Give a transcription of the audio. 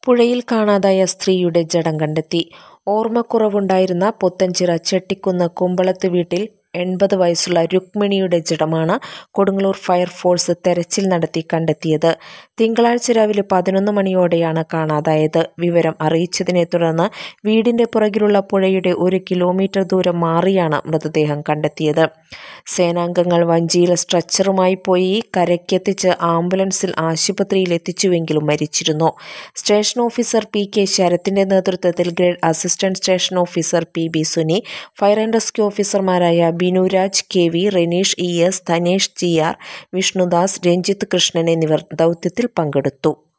പുഴയിൽ കാണാതായ സ്ത്രീയുടെ ജഡം കണ്ടെത്തി ഓർമ്മക്കുറവുണ്ടായിരുന്ന പുത്തൻചിറ ചെട്ടിക്കുന്ന് കുമ്പളത്ത് വീട്ടിൽ എൺപത് വയസ്സുള്ള രുക്മിണിയുടെ ജഡമാണ് കൊടുങ്ങല്ലൂർ ഫയർഫോഴ്സ് തെരച്ചിൽ നടത്തി കണ്ടെത്തിയത് തിങ്കളാഴ്ച രാവിലെ പതിനൊന്ന് മണിയോടെയാണ് കാണാതായത് വിവരം അറിയിച്ചതിനെ തുടർന്ന് വീടിന്റെ പുറകിലുള്ള പുഴയുടെ ഒരു കിലോമീറ്റർ ദൂരം മാറിയാണ് മൃതദേഹം കണ്ടെത്തിയത് സേനാംഗങ്ങൾ വഞ്ചിയിൽ സ്ട്രെച്ചറുമായി പോയി കരയ്ക്കെത്തിച്ച് ആംബുലൻസിൽ ആശുപത്രിയിൽ എത്തിച്ചുവെങ്കിലും മരിച്ചിരുന്നു സ്റ്റേഷൻ ഓഫീസർ പി കെ ശരത്തിന്റെ നേതൃത്വത്തിൽ grade assistant station officer P B Suni fire and rescue ഓഫീസർമാരായ Binuraj K V Reneesh E S Dhanesh G R Vishnudas Ranjith Krishnan എന്നിവർ ദൗത്യത്തിൽ പങ്കെടുത്തു